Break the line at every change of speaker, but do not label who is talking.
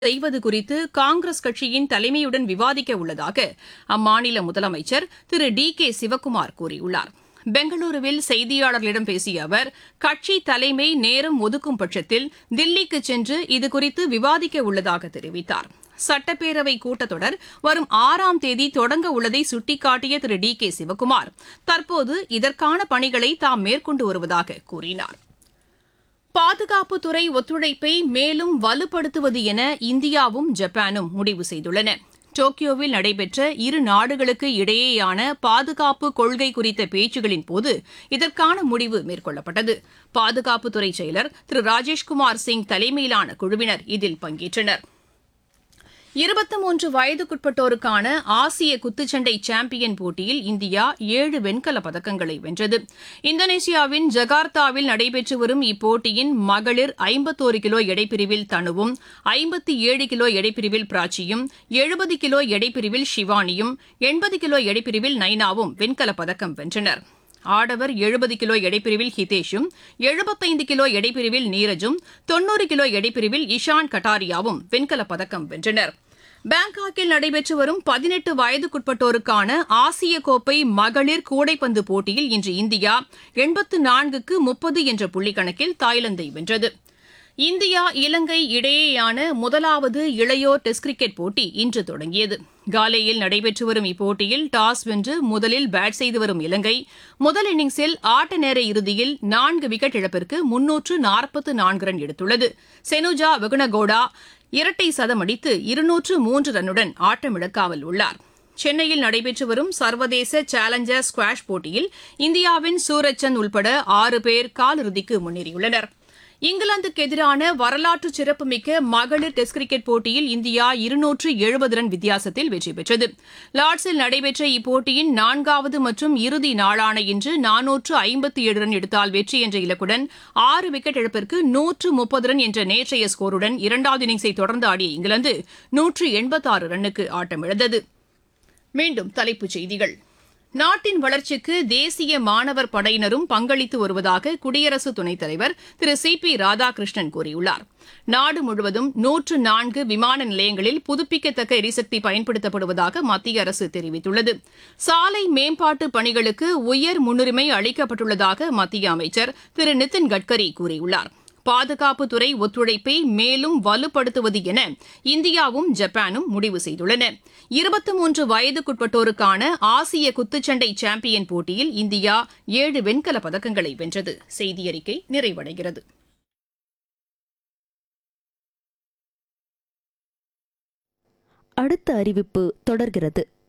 செய்வது குறித்து காங்கிரஸ் கட்சியின் தலைமையுடன் விவாதிக்க உள்ளதாக அம்மாநில முதலமைச்சர் திரு டி கே சிவக்குமார் கூறியுள்ளார் பெங்களூருவில் செய்தியாளர்களிடம் பேசிய அவர் கட்சி தலைமை நேரம் ஒதுக்கும் பட்சத்தில் தில்லிக்கு சென்று இதுகுறித்து விவாதிக்க உள்ளதாக தெரிவித்தார் சட்டப்பேரவை கூட்டத்தொடர் வரும் ஆறாம் தேதி தொடங்க உள்ளதை சுட்டிக்காட்டிய திரு டி கே சிவக்குமார் தற்போது இதற்கான பணிகளை தாம் மேற்கொண்டு வருவதாக கூறினார் பாதுகாப்புத்துறை ஒத்துழைப்பை மேலும் வலுப்படுத்துவது என இந்தியாவும் ஜப்பானும் முடிவு செய்துள்ளன டோக்கியோவில் நடைபெற்ற இரு நாடுகளுக்கு இடையேயான பாதுகாப்பு கொள்கை குறித்த பேச்சுகளின் போது இதற்கான முடிவு மேற்கொள்ளப்பட்டது பாதுகாப்புத்துறை செயலர் திரு ராஜேஷ்குமார் சிங் தலைமையிலான குழுவினர் இதில் பங்கேற்றனர் இருபத்தி மூன்று வயதுக்குட்பட்டோருக்கான ஆசிய குத்துச்சண்டை சாம்பியன் போட்டியில் இந்தியா ஏழு வெண்கலப் பதக்கங்களை வென்றது இந்தோனேஷியாவின் ஜகார்த்தாவில் நடைபெற்று வரும் இப்போட்டியின் மகளிர் ஐம்பத்தோரு கிலோ எடைப்பிரிவில் தனுவும் ஐம்பத்தி ஏழு கிலோ எடைப்பிரிவில் பிராச்சியும் எழுபது கிலோ எடைப்பிரிவில் ஷிவானியும் எண்பது கிலோ எடைப்பிரிவில் நைனாவும் வெண்கலப் பதக்கம் வென்றனர் ஆடவர் எழுபது கிலோ எடைப்பிரிவில் ஹிதேஷும் எழுபத்தைந்து கிலோ எடைப்பிரிவில் நீரஜும் தொன்னூறு கிலோ எடைப்பிரிவில் இஷான் கட்டாரியாவும் வெண்கலப் பதக்கம் வென்றனர் பாங்காக்கில் நடைபெற்று வரும் பதினெட்டு வயதுக்குட்பட்டோருக்கான ஆசிய கோப்பை மகளிர் கூடைப்பந்து போட்டியில் இன்று இந்தியா எண்பத்து நான்குக்கு முப்பது என்ற புள்ளிக்கணக்கில் தாய்லாந்தை வென்றது இந்தியா இலங்கை இடையேயான முதலாவது இளையோர் டெஸ்ட் கிரிக்கெட் போட்டி இன்று தொடங்கியது காலேயில் நடைபெற்று வரும் இப்போட்டியில் டாஸ் வென்று முதலில் பேட் செய்து வரும் இலங்கை முதல் இன்னிங்ஸில் ஆட்ட நேர இறுதியில் நான்கு விக்கெட் இழப்பிற்கு முன்னூற்று நாற்பத்து நான்கு ரன் எடுத்துள்ளது செனுஜா வெகுனகோடா இரட்டை சதம் அடித்து இருநூற்று மூன்று ரன்னுடன் ஆட்டமிழக்காமல் உள்ளார் சென்னையில் நடைபெற்று வரும் சர்வதேச சேலஞ்சர் ஸ்குவாஷ் போட்டியில் இந்தியாவின் சூரஜ்சந்த் உள்பட ஆறு பேர் காலிறுதிக்கு முன்னேறியுள்ளனா் இங்கிலாந்துக்கு எதிரான வரலாற்று சிறப்புமிக்க மகளிர் டெஸ்ட் கிரிக்கெட் போட்டியில் இந்தியா இருநூற்று எழுபது ரன் வித்தியாசத்தில் வெற்றி பெற்றது லார்ட்ஸில் நடைபெற்ற இப்போட்டியின் நான்காவது மற்றும் இறுதி நாளான இன்று நானூற்று ஐம்பத்தி ஏழு ரன் எடுத்தால் வெற்றி என்ற இலக்குடன் ஆறு விக்கெட் இழப்பிற்கு நூற்று முப்பது ரன் என்ற நேற்றைய ஸ்கோருடன் இரண்டாவது இன்னிங்ஸை தொடர்ந்து ஆடிய இங்கிலாந்து நூற்று எண்பத்தாறு ரன்னுக்கு ஆட்டமிழந்தது மீண்டும் தலைப்புச் செய்திகள் நாட்டின் வளர்ச்சிக்கு தேசிய மாணவர் படையினரும் பங்களித்து வருவதாக குடியரசு துணைத் தலைவர் திரு சி பி ராதாகிருஷ்ணன் கூறியுள்ளார் நாடு முழுவதும் நூற்று நான்கு விமான நிலையங்களில் புதுப்பிக்கத்தக்க எரிசக்தி பயன்படுத்தப்படுவதாக மத்திய அரசு தெரிவித்துள்ளது சாலை மேம்பாட்டு பணிகளுக்கு உயர் முன்னுரிமை அளிக்கப்பட்டுள்ளதாக மத்திய அமைச்சர் திரு நிதின் கட்கரி கூறியுள்ளார் பாதுகாப்புத்துறை ஒத்துழைப்பை மேலும் வலுப்படுத்துவது என இந்தியாவும் ஜப்பானும் முடிவு செய்துள்ளன இருபத்தி மூன்று வயதுக்குட்பட்டோருக்கான ஆசிய குத்துச்சண்டை சாம்பியன் போட்டியில் இந்தியா ஏழு வெண்கலப் பதக்கங்களை வென்றது செய்தி அறிக்கை நிறைவடைகிறது
அடுத்த அறிவிப்பு தொடர்கிறது